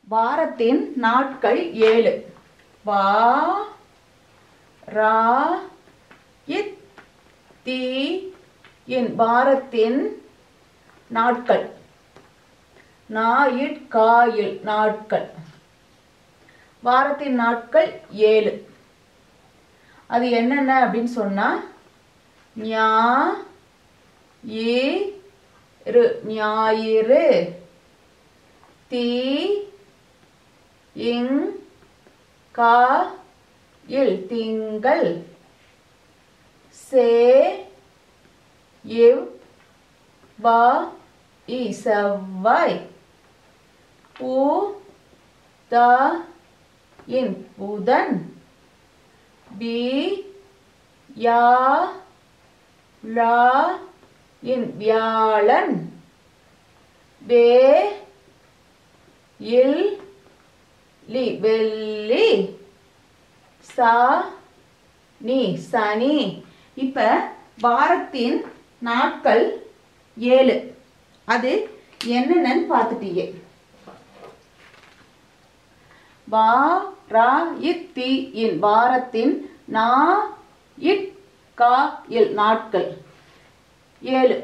வாரத்தின் நாட்கள் ஏழு வா ரா இத் தி இன் வாரத்தின் நாட்கள் ஞாயிற்காயில் நாட்கள் வாரத்தின் நாட்கள் ஏழு அது என்னென்ன அப்படின்னு சொன்னா ஞா இரு ஞாயிறு தி இங் கா இல் திங்கள் சே இவ் வா இ செவ்வாய் பூ த இன் புதன் பி யா லா இன் வியாழன் வே இல் லி வெள்ளி சா நீ சனி இப்ப வாரத்தின் நாட்கள் ஏழு அது என்னென்னு பார்த்துட்டீங்க வா ரா இத் தி இன் வாரத்தின் நா இட் கா இல் நாட்கள் ஏழு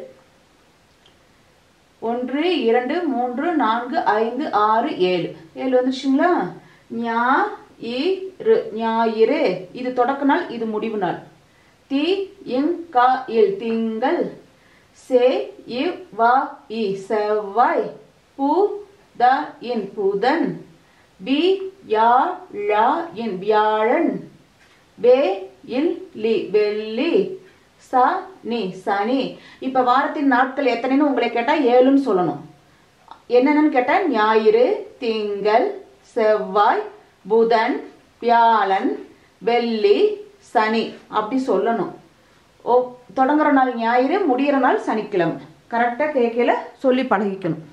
ஒன்று இரண்டு மூன்று நான்கு ஐந்து ஆறு ஏழு ஏழு வந்துச்சுங்களா ஞா இரு ஞாயிறு இது தொடக்க நாள் இது முடிவு நாள் தி இங் கா இல் திங்கள் சே இவ் வா இ செவ்வாய் பு த இன் புதன் பி யா லா இன் வியாழன் வே இல் லி வெள்ளி ச நீ சனி இப்ப வாரத்தின் நாட்கள் எத்தனைன்னு உங்களை கேட்டா ஏழுன்னு சொல்லணும் என்னென்னு கேட்டா ஞாயிறு திங்கள் செவ்வாய் புதன் வியாழன் வெள்ளி சனி அப்படி சொல்லணும் ஓ தொடங்குற நாள் ஞாயிறு முடிகிற நாள் சனிக்கிழமை கரெக்டாக கேட்கல சொல்லி பழகிக்கணும்